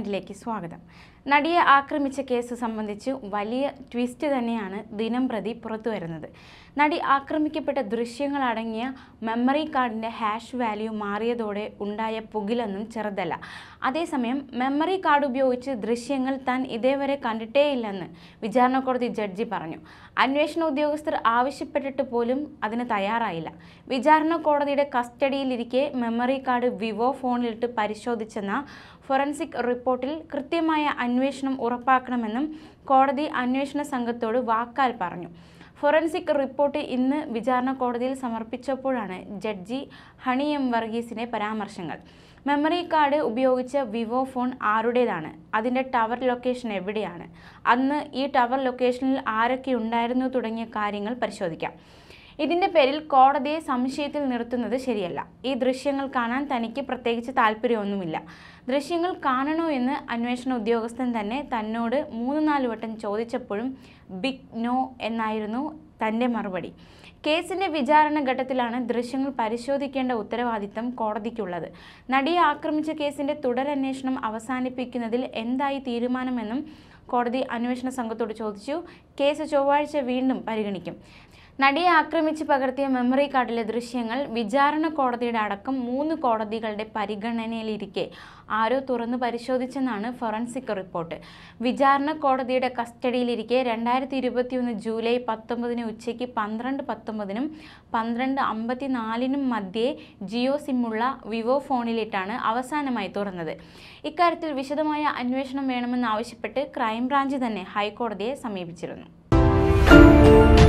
സ്റ്റാൻഡിലേക്ക് സ്വാഗതം നടിയെ ആക്രമിച്ച കേസ് സംബന്ധിച്ച് വലിയ ട്വിസ്റ്റ് തന്നെയാണ് ദിനം പ്രതി പുറത്തു വരുന്നത് നടി ആക്രമിക്കപ്പെട്ട ദൃശ്യങ്ങളടങ്ങിയ മെമ്മറി കാർഡിൻ്റെ ഹാഷ് വാല്യൂ മാറിയതോടെ ഉണ്ടായ പുകിലൊന്നും ചെറുതല്ല അതേസമയം മെമ്മറി കാർഡ് ഉപയോഗിച്ച് ദൃശ്യങ്ങൾ താൻ ഇതേവരെ കണ്ടിട്ടേയില്ലെന്ന് വിചാരണ കോടതി ജഡ്ജി പറഞ്ഞു അന്വേഷണ ഉദ്യോഗസ്ഥർ ആവശ്യപ്പെട്ടിട്ട് പോലും അതിന് തയ്യാറായില്ല വിചാരണ കോടതിയുടെ കസ്റ്റഡിയിലിരിക്കെ മെമ്മറി കാർഡ് വിവോ ഫോണിലിട്ട് പരിശോധിച്ചെന്ന ഫോറൻസിക് റിപ്പോർട്ടിൽ കൃത്യമായ അന്വേഷണം ഉറപ്പാക്കണമെന്നും കോടതി അന്വേഷണ സംഘത്തോട് വാക്കാൽ പറഞ്ഞു ഫോറൻസിക് റിപ്പോർട്ട് ഇന്ന് വിചാരണ കോടതിയിൽ സമർപ്പിച്ചപ്പോഴാണ് ജഡ്ജി ഹണി എം വർഗീസിന്റെ പരാമർശങ്ങൾ മെമ്മറി കാർഡ് ഉപയോഗിച്ച വിവോ ഫോൺ ആരുടേതാണ് അതിൻ്റെ ടവർ ലൊക്കേഷൻ എവിടെയാണ് അന്ന് ഈ ടവർ ലൊക്കേഷനിൽ ആരൊക്കെ ഉണ്ടായിരുന്നു തുടങ്ങിയ കാര്യങ്ങൾ പരിശോധിക്കാം ഇതിൻ്റെ പേരിൽ കോടതിയെ സംശയത്തിൽ നിർത്തുന്നത് ശരിയല്ല ഈ ദൃശ്യങ്ങൾ കാണാൻ തനിക്ക് പ്രത്യേകിച്ച് താല്പര്യമൊന്നുമില്ല ദൃശ്യങ്ങൾ കാണണോ എന്ന് അന്വേഷണ ഉദ്യോഗസ്ഥൻ തന്നെ തന്നോട് മൂന്ന് നാല് വട്ടം ചോദിച്ചപ്പോഴും ബിഗ് നോ എന്നായിരുന്നു തൻ്റെ മറുപടി കേസിന്റെ വിചാരണ ഘട്ടത്തിലാണ് ദൃശ്യങ്ങൾ പരിശോധിക്കേണ്ട ഉത്തരവാദിത്തം കോടതിക്കുള്ളത് നടിയെ ആക്രമിച്ച കേസിന്റെ തുടരന്വേഷണം അവസാനിപ്പിക്കുന്നതിൽ എന്തായി തീരുമാനമെന്നും കോടതി അന്വേഷണ സംഘത്തോട് ചോദിച്ചു കേസ് ചൊവ്വാഴ്ച വീണ്ടും പരിഗണിക്കും നടിയെ ആക്രമിച്ച് പകർത്തിയ മെമ്മറി കാർഡിലെ ദൃശ്യങ്ങൾ വിചാരണ കോടതിയുടെ അടക്കം മൂന്ന് കോടതികളുടെ പരിഗണനയിലിരിക്കെ ആരോ തുറന്നു പരിശോധിച്ചെന്നാണ് ഫോറൻസിക് റിപ്പോർട്ട് വിചാരണ കോടതിയുടെ കസ്റ്റഡിയിലിരിക്കെ രണ്ടായിരത്തി ഇരുപത്തിയൊന്ന് ജൂലൈ പത്തൊമ്പതിന് ഉച്ചയ്ക്ക് പന്ത്രണ്ട് പത്തൊമ്പതിനും പന്ത്രണ്ട് അമ്പത്തിനാലിനും മധ്യേ ജിയോ സിമ്മുള്ള വിവോ ഫോണിലിട്ടാണ് അവസാനമായി തുറന്നത് ഇക്കാര്യത്തിൽ വിശദമായ അന്വേഷണം വേണമെന്നാവശ്യപ്പെട്ട് ക്രൈംബ്രാഞ്ച് തന്നെ ഹൈക്കോടതിയെ സമീപിച്ചിരുന്നു